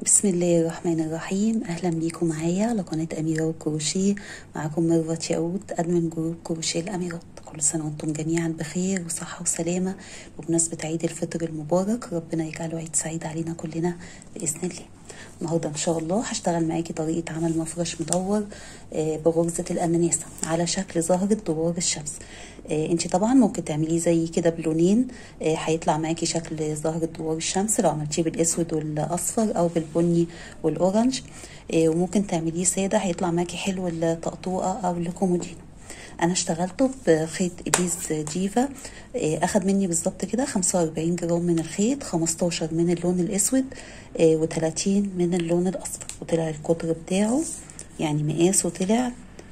بسم الله الرحمن الرحيم اهلا بيكم معايا على قناه اميره والكروشيه معاكم ميرفت ياقوت ادمن جروب كروشيه الاميرات كل سنه وانتم جميعا بخير وصحه وسلامه وبمناسبه عيد الفطر المبارك ربنا يجعله عيد سعيد علينا كلنا باذن الله النهارده ان شاء الله هشتغل معاكي طريقه عمل مفرش مدور آه، بغرزه الاناناسه على شكل زهره دوار الشمس انت طبعا ممكن تعمليه زي كده بلونين آه، هيطلع معاكي شكل زهرة دوار الشمس لو عملتيه بالاسود والاصفر او بالبني والاورنج آه، وممكن تعمليه ساده هيطلع معاكي حلو الطقطوقه او الكومودينو انا اشتغلته بخيط ابيز جيفا آه، اخد مني بالظبط كده 45 جرام من الخيط 15 من اللون الاسود و30 من اللون الاصفر وطلع القطر بتاعه يعني مقاسه طلع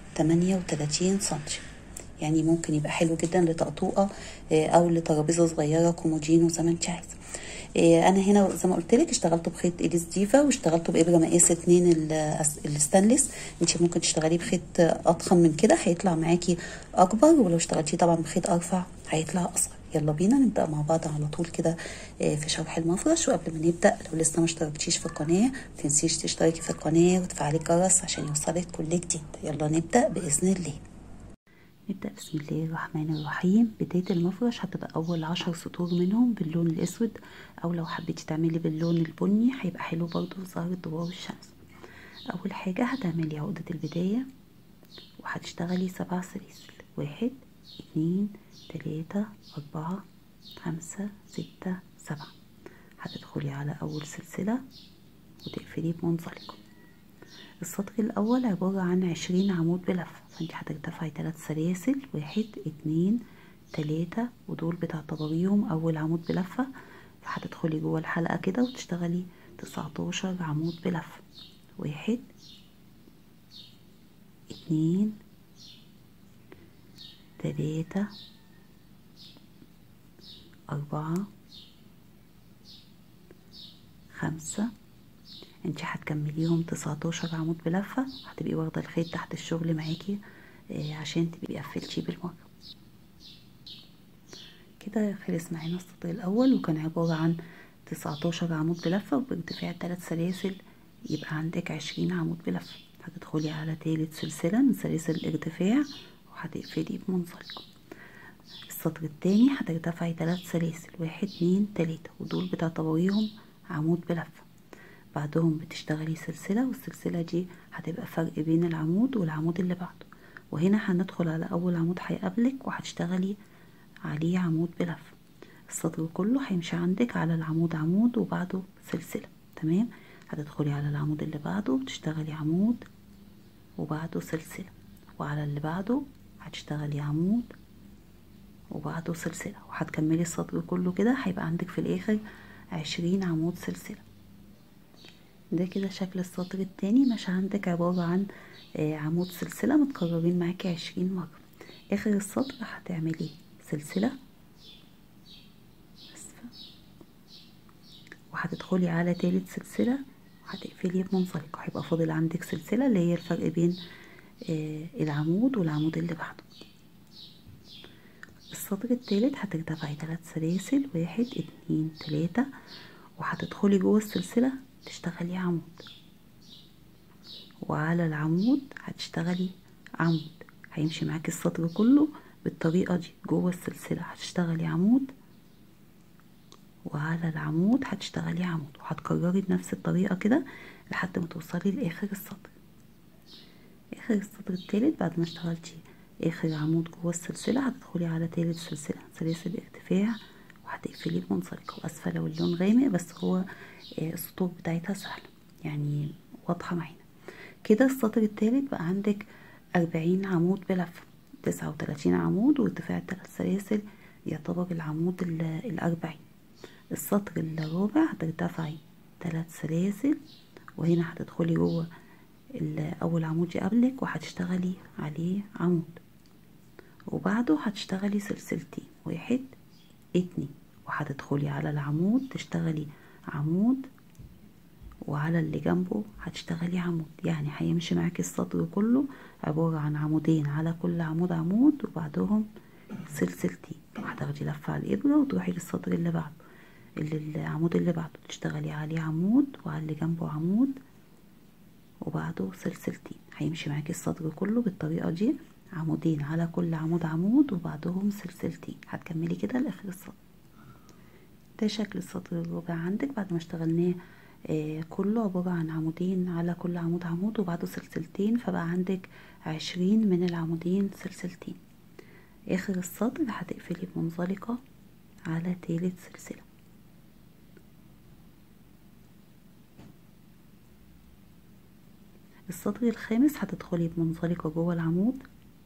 38 سنتي يعني ممكن يبقى حلو جدا لطقطوقه آه، او لترابيزه صغيره كومودينو زي ما انت عايزه آه، انا هنا زي ما قلت لك اشتغلت بخيط اليس ديفا واشتغلت بابره مقاس اتنين الأس- الستانلس انت ممكن تشتغليه بخيط اضخم من كده هيطلع معاكي اكبر ولو اشتغلتيه طبعا بخيط ارفع هيطلع اصغر يلا بينا نبدا مع بعض على طول كده آه، في شرح المفرش وقبل ما نبدا لو لسه ما اشتركتيش في القناه متنسيش تشتركي في القناه وتفعلي الجرس عشان يوصلك كل جديد يلا نبدا باذن الله نبدأ بسم الله الرحمن الرحيم بداية المفرش هتبقى أول عشر سطور منهم باللون الأسود أو لو حبيتي تعملي باللون البني هيبقى حلو برضو زهرة دوار الشمس أول حاجة هتعملي عقدة البداية وهتشتغلي سبع سلاسل واحد اتنين تلاتة أربعة خمسة ستة سبعة هتدخلي على أول سلسلة وتقفلي بمنزلقة السطر الأول عبارة عن عشرين عمود بلفة فانت هترتفعي تلات سلاسل واحد اتنين تلاتة ودول بتعتبريهم أول عمود بلفة فهتدخلي جوه الحلقة كده وتشتغلي تسعتاشر عمود بلفة واحد اتنين تلاتة أربعة خمسة انت هتكمليهم 19 عمود بلفة هتبقي واخدة الخيط تحت الشغل معاكي آه، عشان تبقي قفلتيه بالمرة كده خلص معانا السطر الاول وكان عبارة عن 19 عمود بلفة وبارتفاع 3 سلاسل يبقى عندك 20 عمود بلفة هتدخلي على تالت سلسلة من سلاسل الارتفاع وهتقفلي بمنزلقة السطر التاني هترتفعي تلات سلاسل واحد اتنين تلاتة ودول بتعتبريهم عمود بلفة بعدهم بتشتغلي سلسلة والسلسلة دي هتبقى فرق بين العمود والعمود اللي بعده وهنا هندخل على أول عمود هيقابلك وهتشتغلي عليه عمود بلفة السطر كله هيمشي عندك على العمود عمود وبعده سلسلة تمام هتدخلي على العمود اللي بعده وتشتغلي عمود وبعده سلسلة وعلى اللي بعده هتشتغلي عمود وبعده سلسلة وهتكملي السطر كله كده هيبقى عندك في الآخر عشرين عمود سلسلة ده كده شكل السطر التاني مش عندك عبارة عن آه، عمود سلسلة متكررين معاكي عشرين مرة آخر السطر هتعملي سلسلة أسفة وهتدخلي على تالت سلسلة وهتقفلي بمنزلقة هيبقى فاضل عندك سلسلة اللي هي الفرق بين آه، العمود والعمود اللي بعده السطر التالت هترتفعي تلات سلاسل واحد اتنين تلاتة وهتدخلي جوه السلسلة تشتغلي عمود وعلى العمود هتشتغلي عمود هيمشي معاكي السطر كله بالطريقة دي جوه السلسلة هتشتغلي عمود وعلى العمود هتشتغلي عمود وهتكرري بنفس الطريقة كده لحد ما توصلي لآخر السطر آخر السطر التالت بعد ما اشتغلتي آخر عمود جوه السلسلة هتدخلي على تالت سلسلة سلاسل ارتفاع وهتقفلي بمنزلقة وأسفة لو اللون غامق بس هو آه، السطور بتاعتها سهلة يعني واضحة معانا كده السطر التالت بقى عندك أربعين عمود بلفة تسعة وتلاتين عمود وارتفاع تلات سلاسل يعتبر العمود ال- الأربعين السطر الرابع هترتفعي تلات سلاسل وهنا هتدخلي جوه ال- أول عمود يقابلك وهتشتغلي عليه عمود وبعده هتشتغلي سلسلتين واحد اتنين وهتدخلي على العمود تشتغلي عمود وعلى اللي جنبه هتشتغلي عمود يعني هيمشي معاكي السطر كله عبارة عن عمودين على كل عمود عمود وبعدهم سلسلتين هتاخدي لفة على الإبرة وتروحي للسطر اللي بعده اللي العمود اللي بعده تشتغلي عليه عمود وعلى اللي جنبه عمود وبعده سلسلتين هيمشي معاكي السطر كله بالطريقة دي عمودين على كل عمود عمود وبعدهم سلسلتين هتكملي كده لاخر السطر ده شكل السطر الرابع عندك بعد ما اشتغلناه آه كله عبارة عن عمودين على كل عمود عمود وبعده سلسلتين فبقى عندك عشرين من العمودين سلسلتين اخر السطر هتقفلي بمنزلقة على تالت سلسلة السطر الخامس هتدخلي بمنزلقة جوه العمود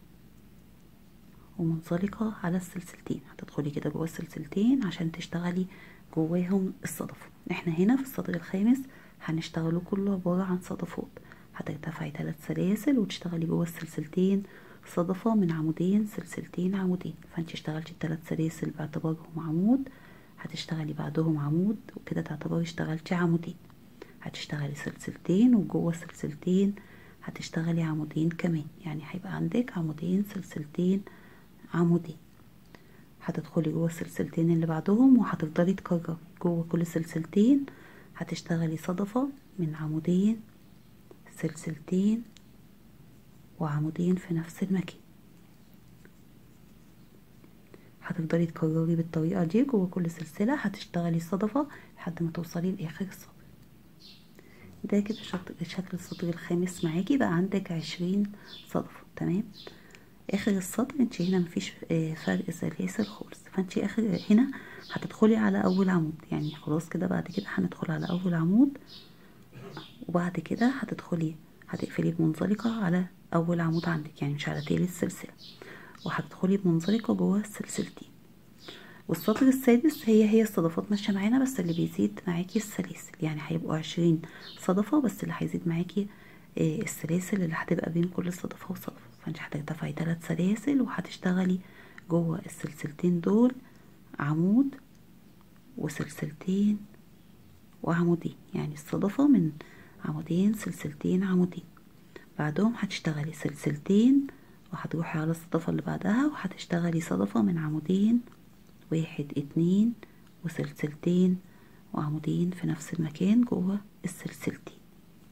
ومنزلقة على السلسلتين هتدخلي كده جوه السلسلتين عشان تشتغلي جواهم الصدف احنا هنا في السطر الخامس هنشتغله كله عبارة عن صدفات هترتفعي ثلاث سلاسل وتشتغلي جوه السلسلتين صدفة من عمودين سلسلتين عمودين فانت اشتغلتي الثلاث سلاسل باعتبارهم عمود هتشتغلي بعدهم عمود وكده تعتبري اشتغلتي عمودين هتشتغلي سلسلتين وجوه السلسلتين هتشتغلي عمودين كمان يعني هيبقى عندك عمودين سلسلتين عمودين هتدخلي جوه السلسلتين اللي بعدهم وهتفضلي تكرري جوه كل سلسلتين هتشتغلي صدفة من عمودين سلسلتين وعمودين في نفس المكان هتفضلي تكرري بالطريقة دي جوه كل سلسلة هتشتغلي صدفة لحد ما توصلي لآخر السطر ده كده شكل السطر الخامس معاكي بقى عندك عشرين صدفة تمام اخر السطر انت هنا مفيش فرق سلاسل خالص فانت اخر هنا هتدخلي على اول عمود يعني خلاص كده بعد كده هندخل على اول عمود وبعد كده هتدخلي هتقفلي بمنزلقة على اول عمود عندك يعني مش على تالت سلسلة وهتدخلي بمنزلقة جوه السلسلتين والسطر السادس هي هي الصدفات ماشية معانا بس اللي بيزيد معاكي السلاسل يعني هيبقوا عشرين صدفة بس اللي هيزيد معاكي السلاسل اللي هتبقى بين كل صدفة وصدفة فانت هترتفعي ثلاث سلاسل وهتشتغلي جوه السلسلتين دول عمود وسلسلتين وعمودين يعني الصدفة من عمودين سلسلتين عمودين بعدهم هتشتغلي سلسلتين وهتروحي على الصدفة اللي بعدها وهتشتغلي صدفة من عمودين واحد اتنين وسلسلتين وعمودين في نفس المكان جوه السلسلتين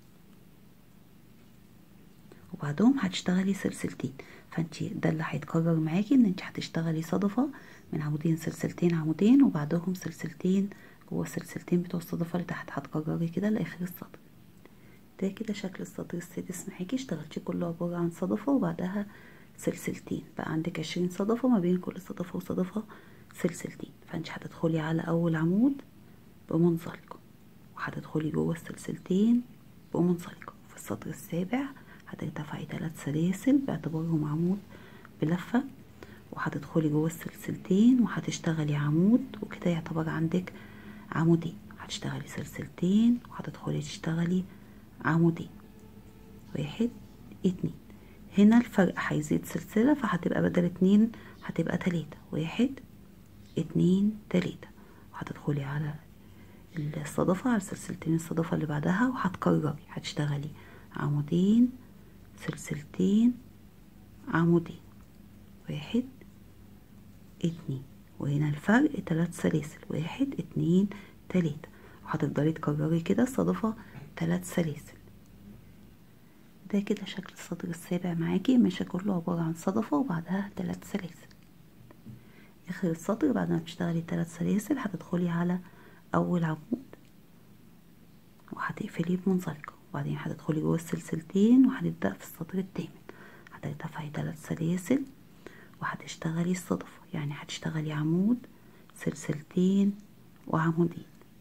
وبعدهم هتشتغلي سلسلتين فانت ده اللي هيتكرر معاكي ان انت هتشتغلي صدفة من عمودين سلسلتين عمودين وبعدهم سلسلتين جوه السلسلتين بتوع الصدفة اللي تحت هتكرري كده لاخر السطر ده كده شكل السطر السادس معاكي اشتغلتي كله عبارة عن صدفة وبعدها سلسلتين بقى عندك عشرين صدفة ما بين كل صدفة وصدفة سلسلتين فانت هتدخلي على اول عمود بمنزلقة وهتدخلي جوه السلسلتين بمنزلقة في السطر السابع هترتفعي ثلاث سلاسل باعتبارهم عمود بلفة وهتدخلي جوه السلسلتين وهتشتغلي عمود وكده يعتبر عندك عمودين هتشتغلي سلسلتين وهتدخلي تشتغلي عمودين واحد اتنين هنا الفرق هيزيد سلسلة فهتبقى بدل اتنين هتبقى تلاتة واحد اتنين تلاتة وهتدخلي على الصدفة على سلسلتين الصدفة اللي بعدها وهتكرري هتشتغلي عمودين سلسلتين عمودين واحد اتنين وهنا الفرق تلات سلاسل واحد اتنين تلاتة وهتفضلي تكرري كده صدفة تلات سلاسل ده كده شكل السطر السابع معاكي ماشي كله عبارة عن صدفة وبعدها تلات سلاسل اخر السطر بعد ما تشتغلي تلات سلاسل هتدخلي على اول عمود وهتقفليه بمنزلقة وبعدين هتدخلي جوه السلسلتين وهنبدأ في السطر التامن هترتفعي تلات سلاسل وهتشتغلي الصدفة يعني هتشتغلي عمود سلسلتين وعمودين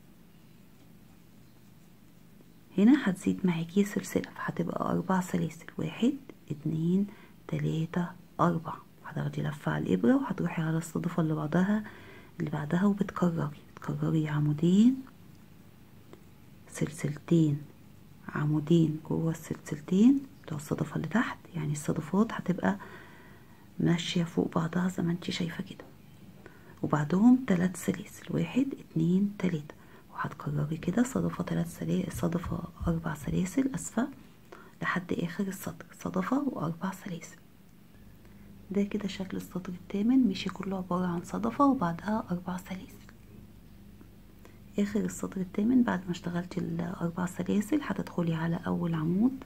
هنا هتزيد معاكي سلسلة فهتبقى أربع سلاسل واحد اتنين تلاتة أربعة هتاخدي لفة على الإبرة وهتروحي على الصدفة اللي بعدها اللي بعدها وبتكرري بتكرري عمودين سلسلتين عمودين جوه السلسلتين بتوع الصدفة اللي تحت يعني الصدفات هتبقى ماشية فوق بعضها زي ما انت شايفة كده وبعدهم تلات سلاسل واحد اتنين تلاتة وهتكرري كده صدفة تلات سلاسل صدفة أربع سلاسل أسفة لحد آخر السطر صدفة وأربع سلاسل ده كده شكل السطر الثامن مشي كله عبارة عن صدفة وبعدها أربع سلاسل اخر السطر الثامن بعد ما اشتغلت الاربع سلاسل هتدخلي على اول عمود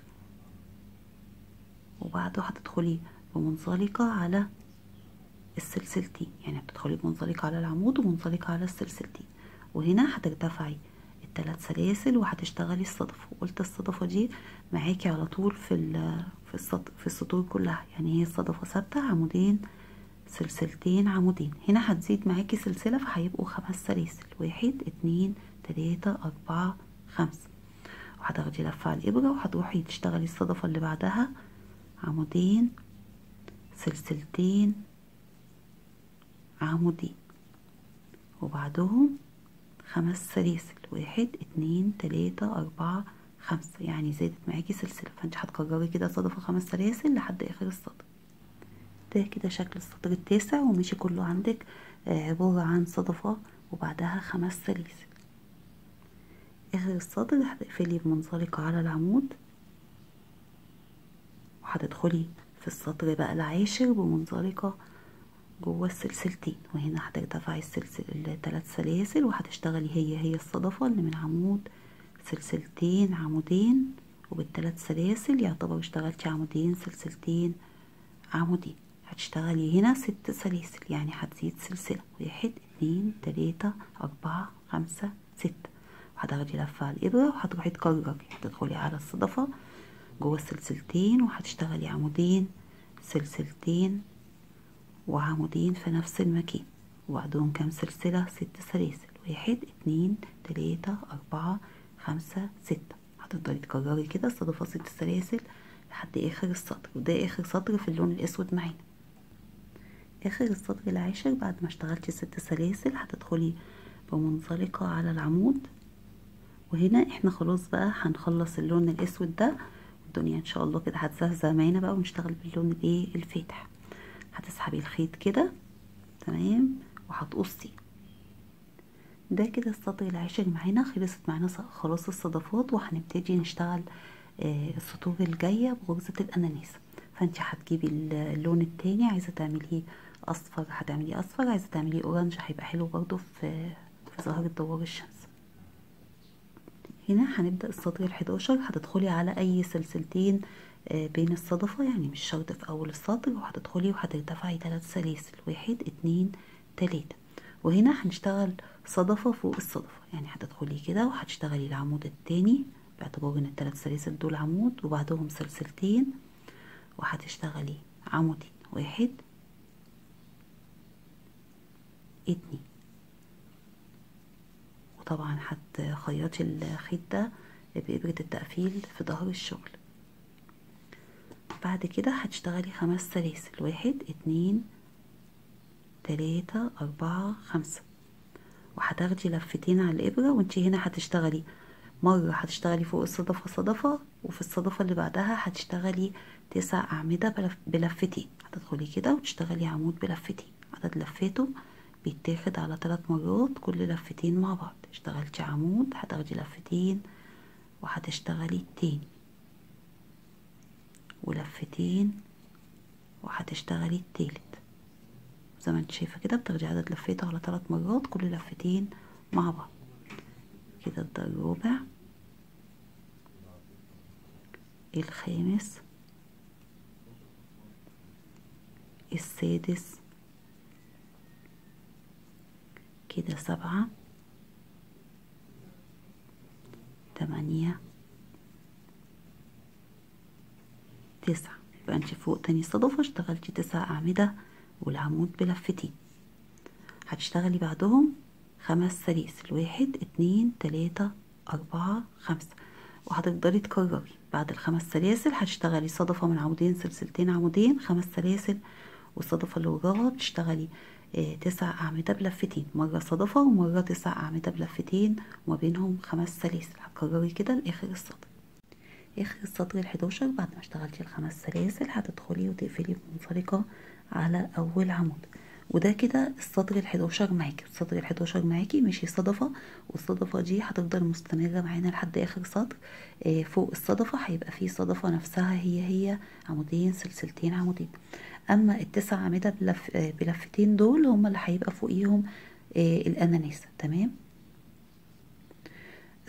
وبعده هتدخلي بمنزلقة على السلسلتين يعني بتدخلي بمنزلقة على العمود ومنزلقة على السلسلتين وهنا هترتفعي الثلاث سلاسل وهتشتغلي الصدفة وقلت الصدفة دي معاكي على طول في في السطر في السطور كلها يعني هي الصدفة ثابتة عمودين سلسلتين عمودين هنا هتزيد معاكي سلسلة فهيبقوا خمس سلاسل واحد اتنين تلاتة اربعة خمسة وهتاخدي لفة على الإبرة وهتروحي تشتغلي الصدفة اللي بعدها عمودين سلسلتين عمودين وبعدهم خمس سلاسل واحد اتنين تلاتة اربعة خمسة يعني زادت معاكي سلسلة فانت هتكرري كده صدفة خمس سلاسل لحد اخر السطر ده كده شكل السطر التاسع ومشي كله عندك عبارة عن صدفة وبعدها خمس سلاسل اخر السطر هتقفلي بمنزلقة على العمود وهتدخلي في السطر بقى العاشر بمنزلقة جوه السلسلتين وهنا هترتفعي السلسل الثلاث سلاسل وهتشتغلي هي هي الصدفة اللي من عمود سلسلتين عمودين وبالثلاث سلاسل يعتبر اشتغلتي عمودين سلسلتين عمودين هتشتغلي هنا ست سلاسل يعني هتزيد سلسلة واحد اتنين تلاتة اربعة خمسة ستة وهتاخدي لفة على الإبرة وهتروحي تكرري هتدخلي على الصدفة جوه السلسلتين وهتشتغلي عمودين سلسلتين وعمودين في نفس المكان وبعدهم كام سلسلة ست سلاسل واحد اتنين تلاتة اربعة خمسة ستة هتفضلي تكرري كده صدفة ست سلاسل لحد اخر السطر وده اخر سطر في اللون الاسود معانا اخر السطر العاشر بعد ما اشتغلتي ست سلاسل هتدخلي بمنزلقة على العمود وهنا احنا خلاص بقى هنخلص اللون الاسود ده الدنيا ان شاء الله كده هتزهزه معانا بقى ونشتغل باللون الايه الفاتح هتسحبي الخيط كده تمام وهتقصي ده كده السطر العاشر معانا خلصت معانا خلاص الصدفات وهنبتدي نشتغل آه السطور الجاية بغرزة الأناناس فانت هتجيبي اللون التاني عايزة تعمليه أصفر هتعمليه أصفر عايزة تعمليه أورنج هيبقى حلو برضو في في ظهر دوار الشمس هنا هنبدأ السطر الحداشر هتدخلي على أي سلسلتين بين الصدفة يعني مش شرط في أول السطر وهتدخلي وهترتفعي ثلاث سلاسل واحد اتنين تلاتة وهنا هنشتغل صدفة فوق الصدفة يعني هتدخلي كده وهتشتغلي العمود التاني باعتبار ان الثلاث سلاسل دول عمود وبعدهم سلسلتين وهتشتغلي عمودين واحد اتنين وطبعا هتخيطي الخيط ده بإبرة التقفيل في ظهر الشغل بعد كده هتشتغلي خمس سلاسل واحد اتنين تلاتة اربعة خمسة وهتاخدي لفتين على الإبرة وانتي هنا هتشتغلي مرة هتشتغلي فوق الصدفة صدفة وفي الصدفة اللي بعدها هتشتغلي تسع أعمدة بلفتين هتدخلي كده وتشتغلي عمود بلفتين عدد لفاته بيتاخد على ثلاث مرات كل لفتين مع بعض اشتغلتي عمود هتاخدي لفتين وهتشتغلي التاني ولفتين وهتشتغلي التالت زي ما انت شايفه كده بتاخدي عدد لفاته على ثلاث مرات كل لفتين مع بعض كده ده الرابع الخامس السادس كده سبعة تمانية تسعة يبقى انت فوق تاني صدفة اشتغلتي تسع أعمدة والعمود بلفتين هتشتغلي بعدهم خمس سلاسل واحد اتنين تلاتة أربعة خمسة وهتفضلي تكرري بعد الخمس سلاسل هتشتغلي صدفة من عمودين سلسلتين عمودين خمس سلاسل والصدفة اللي وراها بتشتغلي اه تسع أعمدة بلفتين مرة صدفة ومرة تسع أعمدة بلفتين وما بينهم خمس سلاسل هتكرري كده لآخر السطر آخر السطر الحداشر بعد ما اشتغلتي الخمس سلاسل هتدخلي وتقفلي بمنفرقة على أول عمود وده كده السطر الحداشر معاكي السطر الحداشر معاكي ماشي صدفة والصدفة دي هتفضل مستمرة معانا لحد آخر سطر آه فوق الصدفة هيبقى فيه صدفة نفسها هي هي عمودين سلسلتين عمودين أما التسع أعمدة بلف آه بلفتين دول هما اللي هيبقى فوقيهم آه الأناناس تمام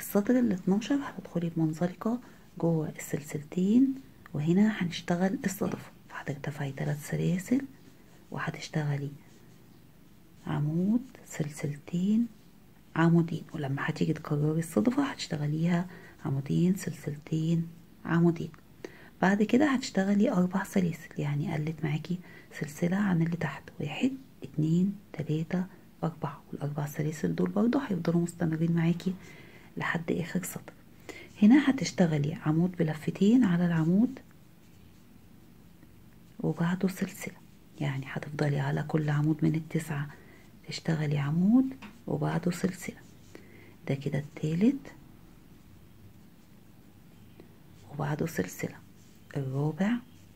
السطر ال 12 هتدخلي بمنزلقة جوه السلسلتين وهنا هنشتغل الصدفة فهترتفعي ثلاث سلاسل وهتشتغلي عمود سلسلتين عمودين ولما هتيجي تكرري الصدفة هتشتغليها عمودين سلسلتين عمودين بعد كده هتشتغلي أربع سلاسل يعني قلت معاكي سلسلة عن اللي تحت واحد اتنين تلاتة أربعة والأربع سلاسل دول برضو هيفضلوا مستمرين معاكي لحد آخر سطر هنا هتشتغلي عمود بلفتين على العمود وبعده سلسلة يعني هتفضلي على كل عمود من التسعة تشتغلي عمود وبعده سلسلة ده كده التالت وبعده سلسلة الرابع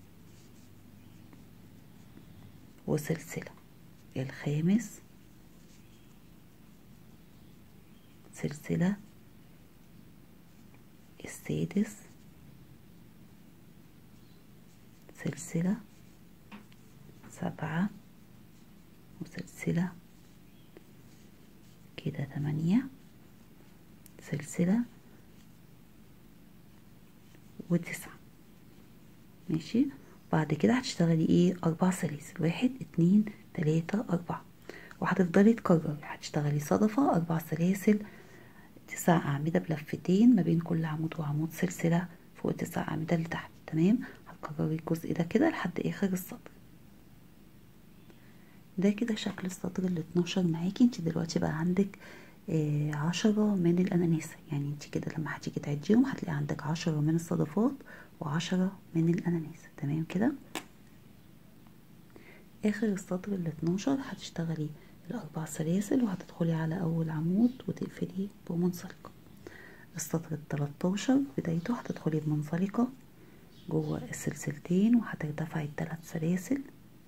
وسلسلة الخامس سلسلة السادس سلسلة سبعة وسلسلة كده تمانية سلسلة وتسعة ماشي بعد كده هتشتغلي ايه اربع سلاسل واحد اتنين تلاتة اربعة وهتفضلي تكرري هتشتغلي صدفة اربع سلاسل تسع اعمدة بلفتين ما بين كل عمود وعمود سلسلة فوق التسع اعمدة اللي تحت تمام هتكرري الجزء ده كده لحد اخر السطر ده كده شكل السطر ال 12 معاكي انت دلوقتي بقى عندك آه عشرة من الأناناسة يعني انت كده لما هتيجي تعديهم هتلاقي عندك عشرة من الصدفات وعشرة من الأناناسة تمام كده آخر السطر ال 12 هتشتغلي الأربع سلاسل وهتدخلي على أول عمود وتقفلي بمنزلقة السطر ال 13 بدايته هتدخلي بمنزلقة جوه السلسلتين وهترتفعي التلات سلاسل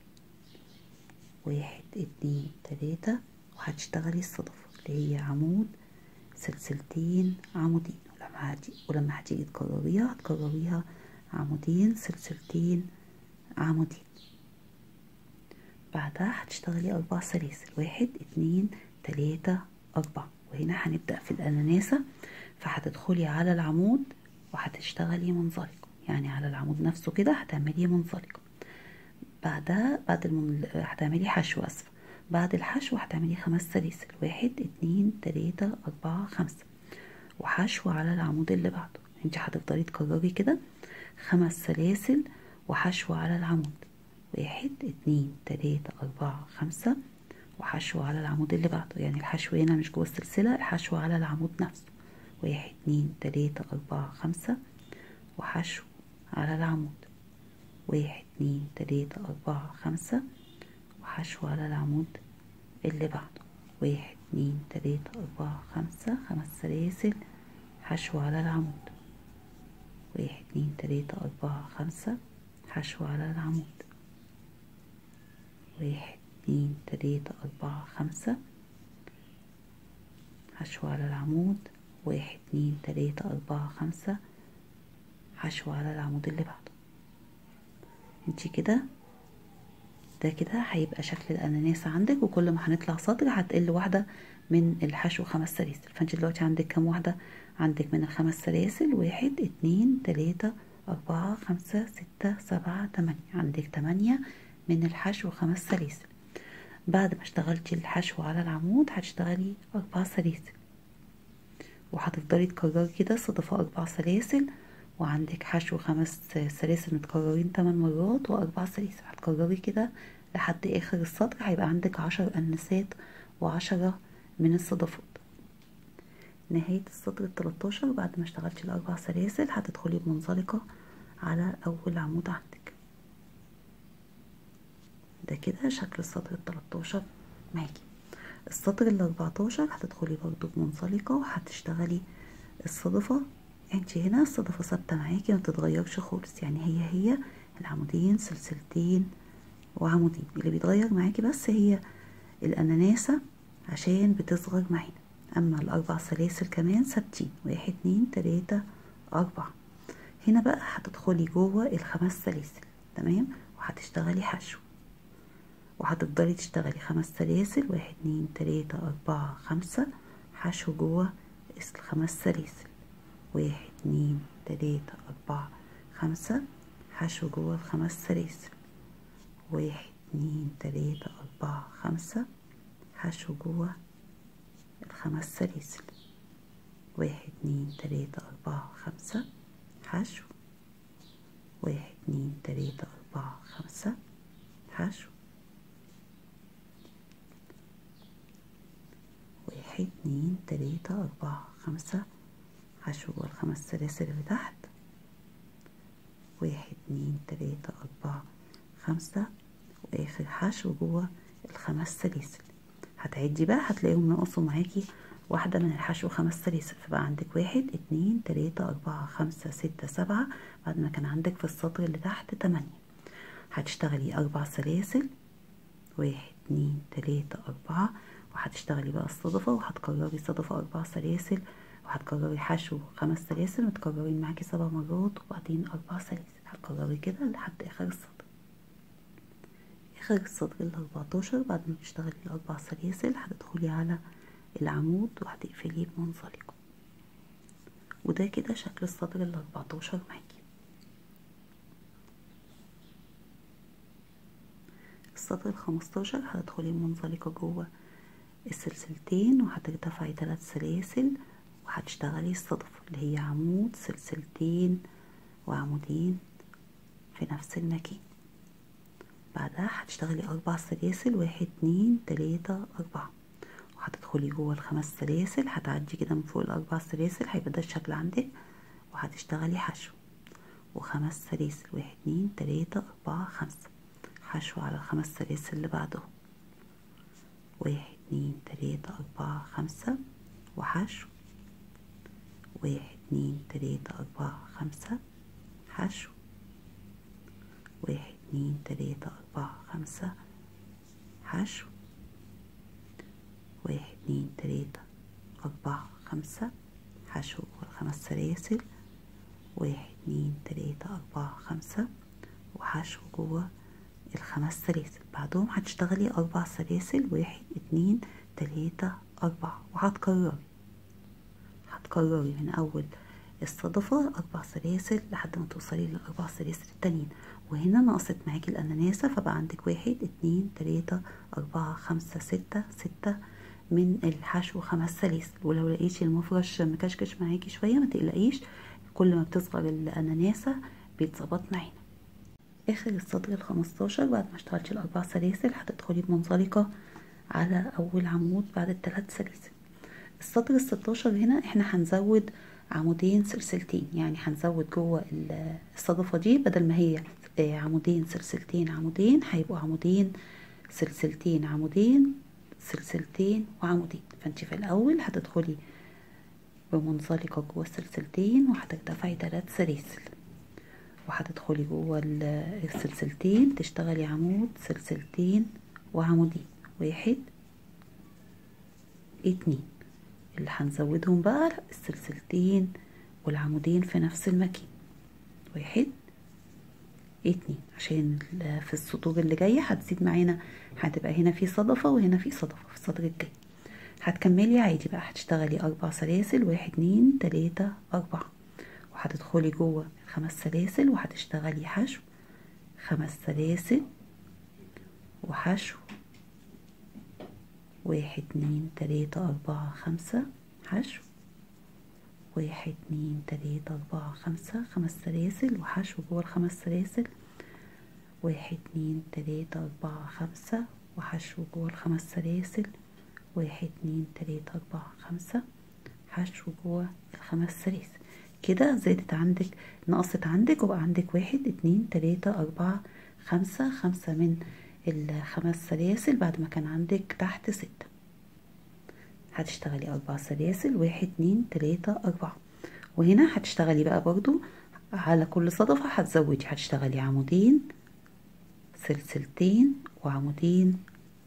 واحد اتنين تلاتة وهتشتغلي الصدفة اللي هي عمود سلسلتين عمودين ولما هتي ولما هتيجي تكرريها هتكرريها عمودين سلسلتين عمودين بعدها هتشتغلي أربع سلاسل واحد اتنين تلاتة أربعة وهنا هنبدأ في الأناناسة فهتدخلي على العمود وهتشتغلي منزلقة يعني على العمود نفسه كده هتعملي منزلقة بعدها بعد المن... هتعملي حشو اسفه بعد الحشو هتعملي خمس سلاسل واحد اتنين تلاتة اربعة خمسة وحشو على العمود اللي بعده انت هتفضلي تكرري كده خمس سلاسل وحشو على العمود واحد اتنين تلاتة اربعة خمسة وحشو على العمود اللي بعده يعني الحشو هنا مش جوه السلسلة الحشو على العمود نفسه واحد اتنين تلاتة اربعة خمسة وحشو على العمود واحد اتنين تلاتة أربعة خمسة وحشو على العمود اللي بعده واحد اتنين تلاتة أربعة خمسة خمس سلاسل حشو على العمود واحد اتنين تلاتة أربعة خمسة حشو على العمود واحد اتنين تلاتة أربعة خمسة حشو على العمود واحد اتنين تلاتة أربعة خمسة حشو على العمود اللي بعده انتي كده ده كده هيبقى شكل الاناناس عندك وكل ما هنطلع سطر هتقل واحدة من الحشو خمس سلاسل فانت دلوقتي عندك كام واحدة عندك من الخمس سلاسل واحد اتنين تلاتة أربعة خمسة ستة سبعة تمانية عندك تمانية من الحشو خمس سلاسل بعد ما اشتغلتي الحشو على العمود هتشتغلي أربع سلاسل وهتفضلي تكرري كده صدفة أربع سلاسل وعندك حشو خمس سلاسل متكررين تمن مرات وأربع سلاسل هتكرري كده لحد آخر السطر هيبقى عندك عشر أنسات وعشرة من الصدفات نهاية السطر التلاتاشر بعد ما اشتغلتي الأربع سلاسل هتدخلي بمنزلقة على أول عمود عندك ده كده شكل السطر التلاتاشر معاكي السطر الأربعتاشر هتدخلي برضو بمنزلقة وهتشتغلي الصدفة انت هنا الصدفة ثابتة معاكي ما بتتغيرش خالص يعني هي هي العمودين سلسلتين وعمودين اللي بيتغير معاكي بس هي الأناناسة عشان بتصغر معانا أما الأربع سلاسل كمان ثابتين واحد اتنين تلاتة أربعة هنا بقى هتدخلي جوه الخمس سلاسل تمام وهتشتغلي حشو وهتفضلي تشتغلي خمس سلاسل واحد اتنين تلاتة أربعة خمسة حشو جوه الخمس سلاسل واحد اتنين تلاتة أربعة خمسة حشو جوه الخمس سلاسل واحد اتنين تلاتة أربعة خمسة حشو جوه الخمس سلاسل واحد اتنين تلاتة أربعة خمسة حشو واحد اتنين تلاتة أربعة خمسة حشو واحد اتنين تلاتة أربعة خمسة حشو جوه الخمس سلاسل اللي تحت واحد اتنين تلاتة أربعة خمسة وآخر حشو جوه الخمس سلاسل هتعدي بقى هتلاقيهم نقصوا معاكي واحدة من الحشو خمس سلاسل فبقى عندك واحد اتنين تلاتة أربعة خمسة ستة سبعة بعد ما كان عندك في السطر اللي تحت تمانية هتشتغلي أربع سلاسل واحد اتنين تلاتة أربعة وهتشتغلي بقى الصدفة وهتكرري صدفة أربع سلاسل وهتكرري حشو خمس سلاسل وتكرري معاكي سبع مرات وبعدين أربع سلاسل هتكرري كده لحد آخر السطر آخر السطر الأربعتاشر بعد ما تشتغلي الأربع سلاسل هتدخلي على العمود وهتقفليه بمنزلقة وده كده شكل السطر الأربعتاشر معاكي السطر الخمستاشر هتدخلي منزلقة جوه السلسلتين وهترتفعي تلات سلاسل وهتشتغلي الصدفة اللي هي عمود سلسلتين وعمودين في نفس المكان بعدها هتشتغلي أربع سلاسل واحد اتنين تلاتة أربعة وهتدخلي جوه الخمس سلاسل هتعدي كده من فوق الأربع سلاسل هيبقى ده الشكل عندك وهتشتغلي حشو وخمس سلاسل واحد اتنين تلاتة أربعة خمسة حشو على الخمس سلاسل اللي بعدهم واحد اتنين تلاتة أربعة خمسة وحشو واحد اتنين تلاتة أربعة خمسة حشو واحد اتنين تلاتة أربعة خمسة حشو واحد اتنين تلاتة أربعة خمسة حشو والخمس سلاسل واحد اتنين تلاتة أربعة خمسة وحشو جوه الخمس سلاسل بعدهم هتشتغلي أربع سلاسل واحد اتنين تلاتة أربعة وهتكرري هتكرري من أول الصدفة أربع سلاسل لحد ما توصلي للأربع سلاسل التانيين وهنا نقصت معاكي الأناناسة فبقى عندك واحد اتنين تلاتة أربعة خمسة ستة ستة من الحشو خمس سلاسل ولو لقيتي المفرش مكشكش معاكي شوية ما تقلقيش كل ما بتصغر الأناناسة بيتظبط معانا اخر السطر الخمستاشر بعد ما اشتغلتي الاربع سلاسل هتدخلي بمنزلقة على اول عمود بعد الثلاث سلاسل السطر الستاشر هنا احنا هنزود عمودين سلسلتين يعني هنزود جوه الصدفة دي بدل ما هي عمودين سلسلتين عمودين هيبقوا عمودين سلسلتين عمودين سلسلتين وعمودين فانت في الاول هتدخلي بمنزلقة جوه السلسلتين وهترتفعي ثلاث سلاسل وهتدخلي جوه السلسلتين تشتغلي عمود سلسلتين وعمودين واحد اتنين اللي هنزودهم بقى السلسلتين والعمودين في نفس المكان واحد اتنين عشان في السطور اللي جاية هتزيد معانا هتبقى هنا في صدفة وهنا في صدفة في السطر الجاي هتكملي عادي بقى هتشتغلي أربع سلاسل واحد اتنين تلاتة أربعة وهتدخلي جوه خمس سلاسل وهتشتغلي حشو خمس سلاسل وحشو واحد اتنين تلاتة أربعة خمسة حشو واحد اتنين تلاتة أربعة خمسة خمس سلاسل وحشو جوه الخمس سلاسل واحد اتنين تلاتة أربعة خمسة وحشو جوه الخمس سلاسل واحد اتنين تلاتة أربعة خمسة حشو جوه الخمس سلاسل كده زادت عندك نقصت عندك وبقى عندك واحد اتنين تلاتة أربعة خمسة خمسة من الخمس سلاسل بعد ما كان عندك تحت ستة هتشتغلي أربع سلاسل واحد اتنين تلاتة أربعة وهنا هتشتغلي بقى برضو على كل صدفة هتزودي هتشتغلي عمودين سلسلتين وعمودين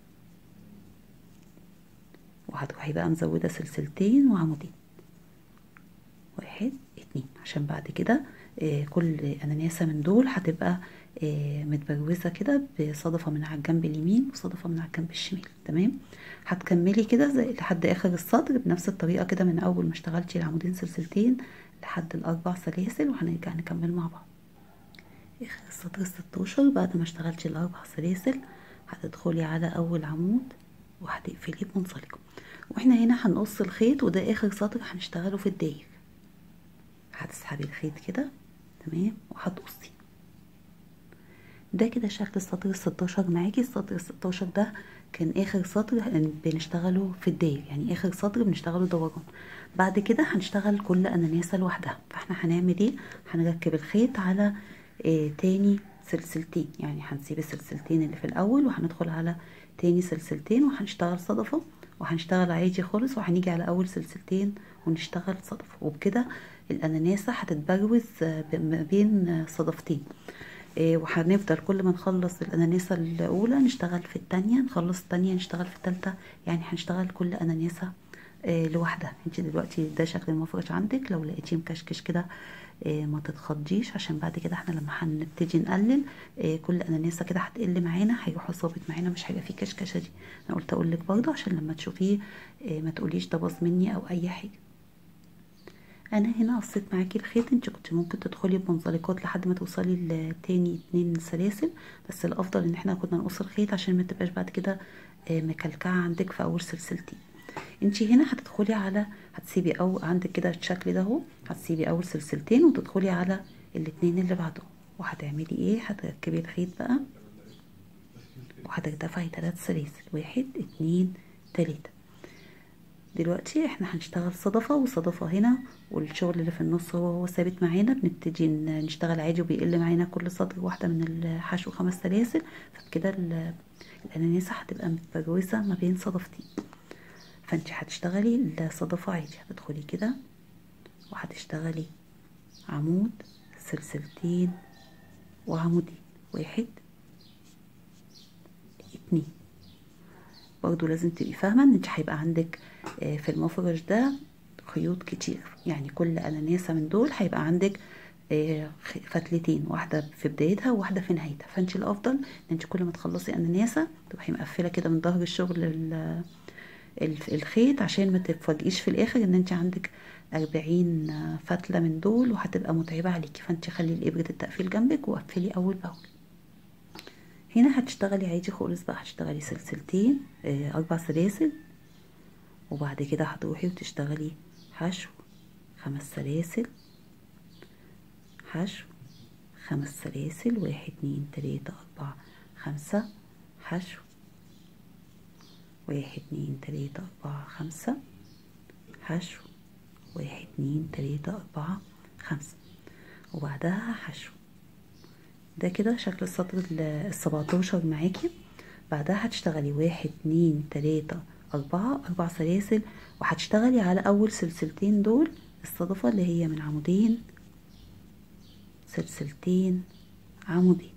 وهتروحي بقى مزودة سلسلتين وعمودين واحد اتنين عشان بعد كده آه كل اناناسة من دول هتبقى آه متبروزة كده بصدفة من على الجنب اليمين وصدفة من على الجنب الشمال تمام هتكملي كده زي لحد اخر السطر بنفس الطريقة كده من اول ما اشتغلتي العمودين سلسلتين لحد الاربع سلاسل وهنرجع نكمل مع بعض اخر السطر الستاشر بعد ما اشتغلتي الاربع سلاسل هتدخلي على اول عمود وهتقفليه بمنزلقة واحنا هنا هنقص الخيط وده اخر سطر هنشتغله في الداير هتسحبي الخيط كده تمام وهتقصي ده كده شكل السطر الستاشر معاكي السطر الستاشر ده كان اخر سطر بنشتغله في الداير يعني اخر سطر بنشتغله دوران بعد كده هنشتغل كل اناناسه لوحدها فاحنا هنعمل ايه هنركب الخيط على آه تاني سلسلتين يعني هنسيب السلسلتين اللي في الاول وهندخل على تاني سلسلتين وهنشتغل صدفه وهنشتغل عادي خالص وهنيجي على اول سلسلتين ونشتغل صدفه وبكده الاناناسه هتتبروز ما بين صدفتين إيه وهنفضل كل ما نخلص الاناناسه الاولى نشتغل في التانية نخلص التانية نشتغل في التالتة يعني هنشتغل كل اناناسه إيه لوحدها انت دلوقتي ده شكل المفرش عندك لو لقيتيه مكشكش كده إيه ما تتخضيش عشان بعد كده احنا لما هنبتدي نقلل إيه كل اناناسه كده هتقل معانا هيروحوا ظابط معانا مش هيبقى فيه كشكشه دي انا قلت اقول لك برضه عشان لما تشوفيه إيه ما تقوليش ده باظ مني او اي حاجه انا هنا قصيت معاكي الخيط انت كنت ممكن تدخلي بمنزلقات لحد ما توصلي لتاني اتنين سلاسل بس الافضل ان احنا كنا نقص الخيط عشان ما تبقاش بعد كده مكلكعه عندك في اول سلسلتين انت هنا هتدخلي على هتسيبي او عندك كده الشكل ده اهو هتسيبي اول سلسلتين وتدخلي على الاتنين اللي بعدهم وهتعملي ايه هتركبي الخيط بقى وهترتفعي تلات سلاسل واحد اتنين تلاته دلوقتي احنا هنشتغل صدفة وصدفة هنا والشغل اللي في النص هو هو ثابت معانا بنبتدي نشتغل عادي وبيقل معانا كل سطر واحدة من الحشو خمس سلاسل فبكده الاناناسة هتبقى متبروزة ما بين صدفتين فانت هتشتغلي الصدفة عادي هتدخلي كده وهتشتغلي عمود سلسلتين وعمودين واحد اتنين برضو لازم تبقي فاهمة ان انت هيبقى عندك في المفرش ده خيوط كتير يعني كل اناناسة من دول هيبقى عندك فتلتين واحدة في بدايتها وواحدة في نهايتها فانت الافضل ان انت كل ما تخلصي اناناسة تروحي مقفلة كده من ظهر الشغل الخيط عشان ما تتفاجئيش في الاخر ان انت عندك أربعين فتلة من دول وهتبقى متعبة عليكي فانت خلي الابرة التقفيل جنبك وقفلي اول باول هنا هتشتغلي عادي خالص بقى هتشتغلي سلسلتين اه اربع سلاسل وبعد كده هتروحي وتشتغلي حشو خمس سلاسل حشو خمس سلاسل واحد اتنين تلاتة اربعة خمسة حشو واحد اتنين تلاتة اربعة خمسة حشو واحد اتنين تلاتة اربعة خمسة وبعدها حشو ده كده شكل السطر السبعتاشر معاكي بعدها هتشتغلي واحد اتنين تلاتة أربعة أربع سلاسل وهتشتغلي على أول سلسلتين دول الصدفة اللي هي من عمودين سلسلتين عمودين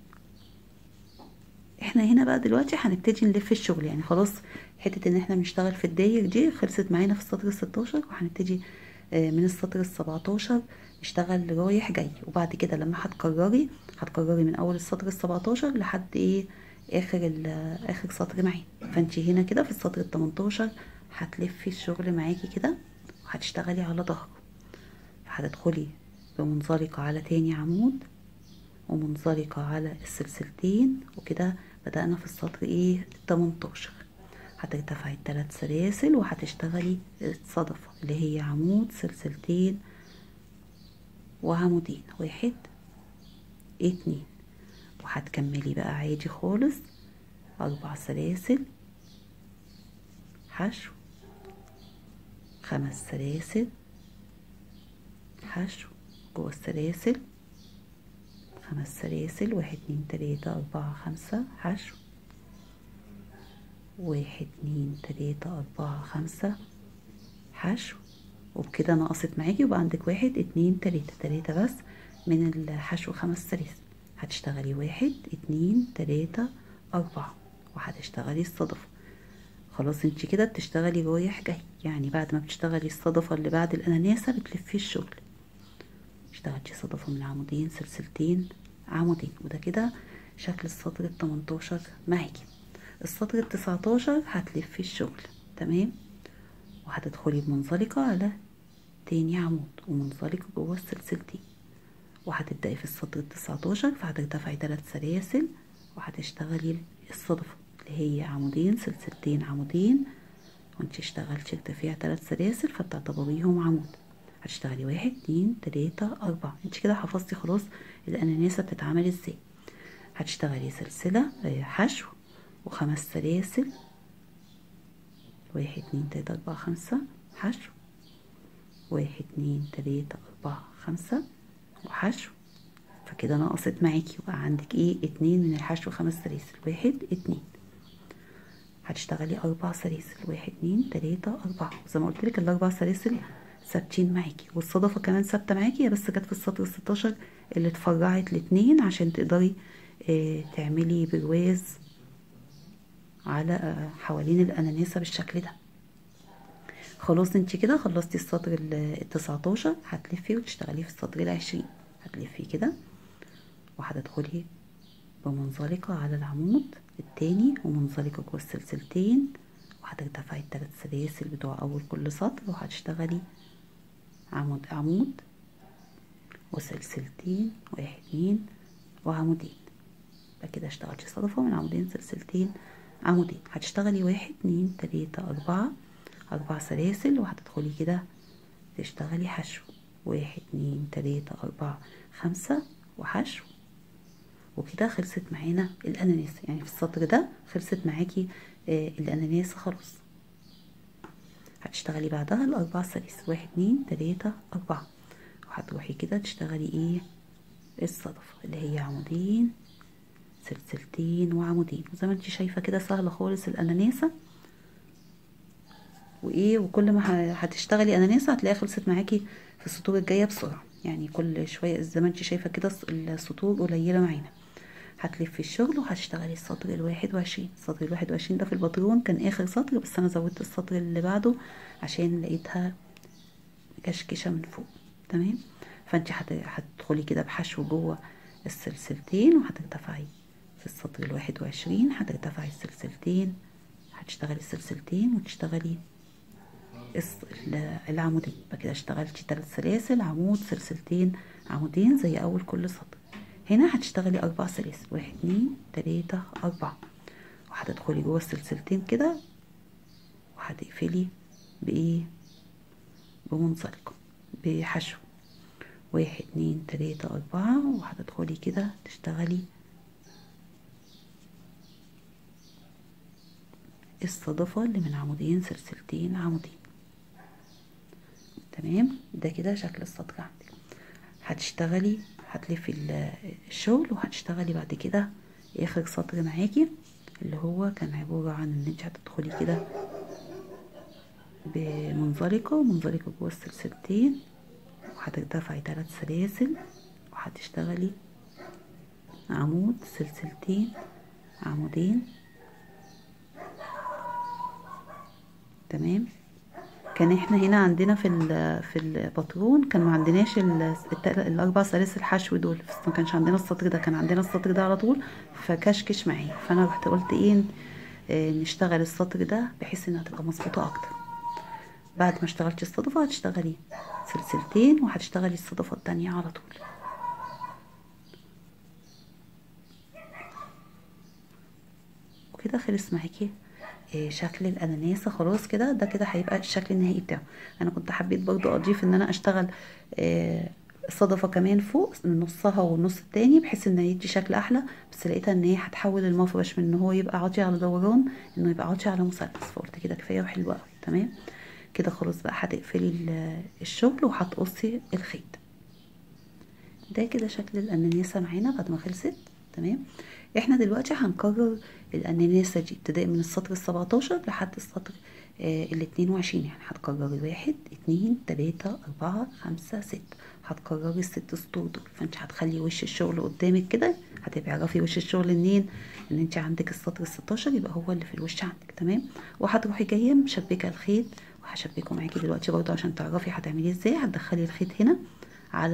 احنا هنا بقى دلوقتي هنبتدي نلف الشغل يعني خلاص حتة ان احنا بنشتغل في الداير دي خلصت معانا في السطر الستاشر وهنبتدي من السطر السبعتاشر نشتغل رايح جاي وبعد كده لما هتكرري هتكرري من اول السطر السبعتاشر لحد ايه اخر اخر سطر معانا فانتي هنا كده في السطر التمنتاشر هتلفي الشغل معاكي كده وهتشتغلي على ظهره فهتدخلي بمنزلقة على تاني عمود ومنزلقة على السلسلتين وكده بدأنا في السطر ايه التمنتاشر هترتفعي التلات سلاسل وهتشتغلي الصدفة اللي هي عمود سلسلتين وعمودين واحد اتنين وهتكملي بقى عادي خالص أربع سلاسل حشو خمس سلاسل حشو جوه السلاسل خمس سلاسل واحد اتنين تلاتة أربعة خمسة حشو واحد اتنين تلاتة أربعة خمسة حشو وبكده نقصت معاكي وبقى عندك واحد اتنين تلاتة تلاتة بس من الحشو خمس سلاسل هتشتغلي واحد اتنين تلاتة أربعة وهتشتغلي الصدفة خلاص انت كده بتشتغلي رايح جاي يعني بعد ما بتشتغلي الصدفة اللي بعد الأناناسة بتلفي الشغل اشتغلتي صدفة من عمودين سلسلتين عمودين وده كده شكل السطر التمنتاشر معاكي السطر التسعتاشر هتلفي الشغل تمام وهتدخلي بمنزلقة على تاني عمود ومنزلقة جوه السلسلتين وهتبدأي في السطر التسعتاشر فهترتفعي تلات سلاسل وهتشتغلي الصدفة اللي هي عمودين سلسلتين عمودين وانت اشتغلتي ارتفاع تلات سلاسل فبتعتبريهم عمود هتشتغلي واحد اتنين تلاتة اربعة انت كده حفظتي خلاص الاناناسة بتتعمل ازاي هتشتغلي سلسلة حشو وخمس سلاسل واحد اتنين تلاتة اربعة خمسة حشو واحد اتنين تلاتة اربعة خمسة وحشو فكده نقصت معاكي وبقى عندك ايه اتنين من الحشو خمس سلاسل واحد اتنين هتشتغلي اربع سلاسل واحد اتنين تلاتة اربعة زي ما قلت لك الاربع سلاسل ثابتين معاكي والصدفة كمان ثابتة معاكي بس جت في السطر الستاشر اللي اتفرعت لاتنين عشان تقدري اه تعملي برواز على اه حوالين الاناناسة بالشكل ده خلاص انت كده خلصتي السطر التسعتاشر هتلفي وتشتغلي في السطر العشرين هتلفي كده وهتدخلي بمنزلقة على العمود التاني ومنزلقة جوه السلسلتين وهترتفعي التلات سلاسل بتوع أول كل سطر وهتشتغلي عمود عمود وسلسلتين واحد اتنين وعمودين يبقى كده اشتغلتي صدفة من عمودين سلسلتين عمودين هتشتغلي واحد اتنين تلاتة أربعة أربع سلاسل وهتدخلي كده تشتغلي حشو واحد اتنين تلاتة أربعة خمسة وحشو وكده خلصت معانا الأناناس يعني في السطر ده خلصت معاكي آه الأناناس خلاص هتشتغلي بعدها الأربع سلاسل واحد اتنين تلاتة أربعة وهتروحي كده تشتغلي ايه الصدفة اللي هي عمودين سلسلتين وعمودين وزي ما انت شايفة كده سهلة خالص الأناناسة وايه وكل ما هتشتغلي اناناسه هتلاقيها خلصت معاكي في السطور الجايه بسرعه يعني كل شويه زي ما انت شايفه كده السطور قليله معانا هتلفي الشغل وهتشتغلي السطر الواحد وعشرين السطر الواحد وعشرين ده في الباترون كان اخر سطر بس انا زودت السطر اللي بعده عشان لقيتها مكشكشه من فوق تمام فانت هتدخلي كده بحشو جوه السلسلتين وهترتفعي في السطر الواحد وعشرين هترتفعي السلسلتين هتشتغلي السلسلتين وتشتغلي العمودين يبقى كده اشتغلتي تلات سلاسل عمود سلسلتين عمودين زي اول كل سطر هنا هتشتغلي اربع سلاسل واحد اتنين تلاتة اربعة وهتدخلي جوه السلسلتين كده وهتقفلي بايه بمنزلقة بحشو واحد اتنين تلاتة اربعة وهتدخلي كده تشتغلي الصدفة اللي من عمودين سلسلتين عمودين تمام ده كده شكل السطر عندك هتشتغلي هتلفي الشغل وهتشتغلي بعد كده اخر سطر معاكي اللي هو كان عبارة عن ان انت هتدخلي كده بمنزلقة ومنزلقة جوه السلسلتين وهترتفعي تلات سلاسل وهتشتغلي عمود سلسلتين عمودين تمام كان احنا هنا عندنا في في الباترون كان ما عندناش الاربع سلاسل حشو دول بس ما كانش عندنا السطر ده كان عندنا السطر ده على طول فكشكش معايا فانا رحت قلت ايه اه نشتغل السطر ده بحيث انها تبقى مظبوطه اكتر بعد ما اشتغلتي الصدفه هتشتغلي سلسلتين وهتشتغلي الصدفه التانية على طول وكده خلص معاكي شكل الاناناسه خلاص كده ده كده هيبقى الشكل النهائي بتاعه انا كنت حبيت برضو اضيف ان انا اشتغل صدفه كمان فوق نصها والنص التاني بحيث ان يدي شكل احلى بس لقيتها ان هي هتحول المفرش من ان هو يبقى عاطي على دوران انه يبقى عاطي على مثلث فقلت كده كفايه وحلو قوي تمام كده خلاص بقى هتقفلي الشغل وهتقصي الخيط ده كده شكل الاناناسه معانا بعد ما خلصت تمام احنا دلوقتي هنكرر الاناناسه دي ابتداء من السطر السبعتاشر لحد السطر آه الاتنين وعشرين يعني هتكرري واحد اتنين تلاتة اربعة خمسة ستة هتكرري الست سطور دول فانت هتخلي وش الشغل قدامك كده هتعرفي وش الشغل منين ان انت عندك السطر الستاشر يبقى هو اللي في الوش عندك تمام وهتروحي جايه مشبكه الخيط وهشبكه معاكي دلوقتي برضه عشان تعرفي هتعملي ازاي هتدخلي الخيط هنا على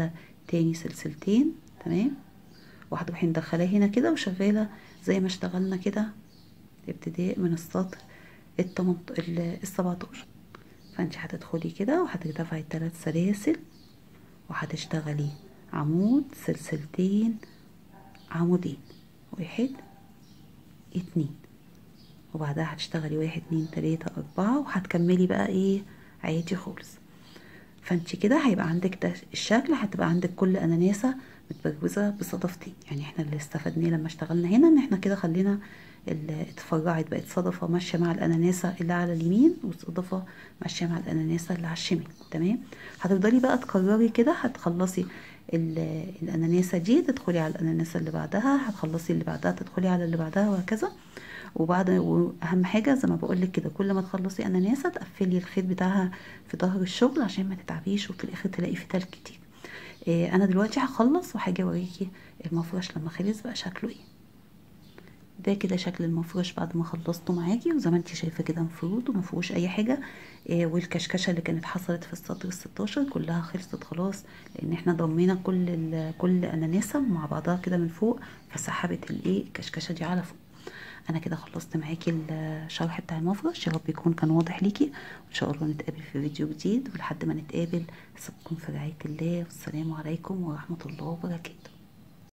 تاني سلسلتين تمام وهتروحي مدخلاه هنا كده وشغالة زي ما اشتغلنا كده ابتداء من السطر التمنت السبعتاشر فانت هتدخلي كده وهترتفعي التلات سلاسل وهتشتغلي عمود سلسلتين عمودين واحد اتنين وبعدها هتشتغلي واحد اتنين تلاتة اربعة وهتكملي بقى ايه عادي خالص فانت كده هيبقى عندك ده الشكل هتبقى عندك كل اناناسة متبروزة بصدفتين يعني احنا اللي استفدناه لما اشتغلنا هنا ان احنا كده خلينا اللي اتفرعت بقت صدفة ماشية مع الأناناسة اللي على اليمين وصدفة ماشية مع الأناناسة اللي على الشمال تمام هتفضلي بقى تكرري كده هتخلصي الأناناسة دي تدخلي على الأناناسة اللي بعدها هتخلصي اللي بعدها تدخلي على اللي بعدها وهكذا وبعد واهم حاجه زي ما بقول لك كده كل ما تخلصي اناناسه تقفلي الخيط بتاعها في ظهر الشغل عشان ما تتعبيش وفي الاخر تلاقي فتال كتير إيه انا دلوقتي هخلص وهاجي اوريكي المفرش لما خلص بقى شكله ايه ده كده شكل المفرش بعد ما خلصته معاكي وزي ما انت شايفه كده مفروض وما فيهوش اي حاجه إيه والكشكشه اللي كانت حصلت في السطر ال16 كلها خلصت خلاص لان احنا ضمينا كل كل اناناسه مع بعضها كده من فوق فسحبت الايه الكشكشه دي على فوق انا كده خلصت معاكي الشرح بتاع المفرش يا رب يكون كان واضح ليكي وان شاء الله نتقابل في فيديو جديد ولحد ما نتقابل اسيبكم في رعايه الله والسلام عليكم ورحمه الله وبركاته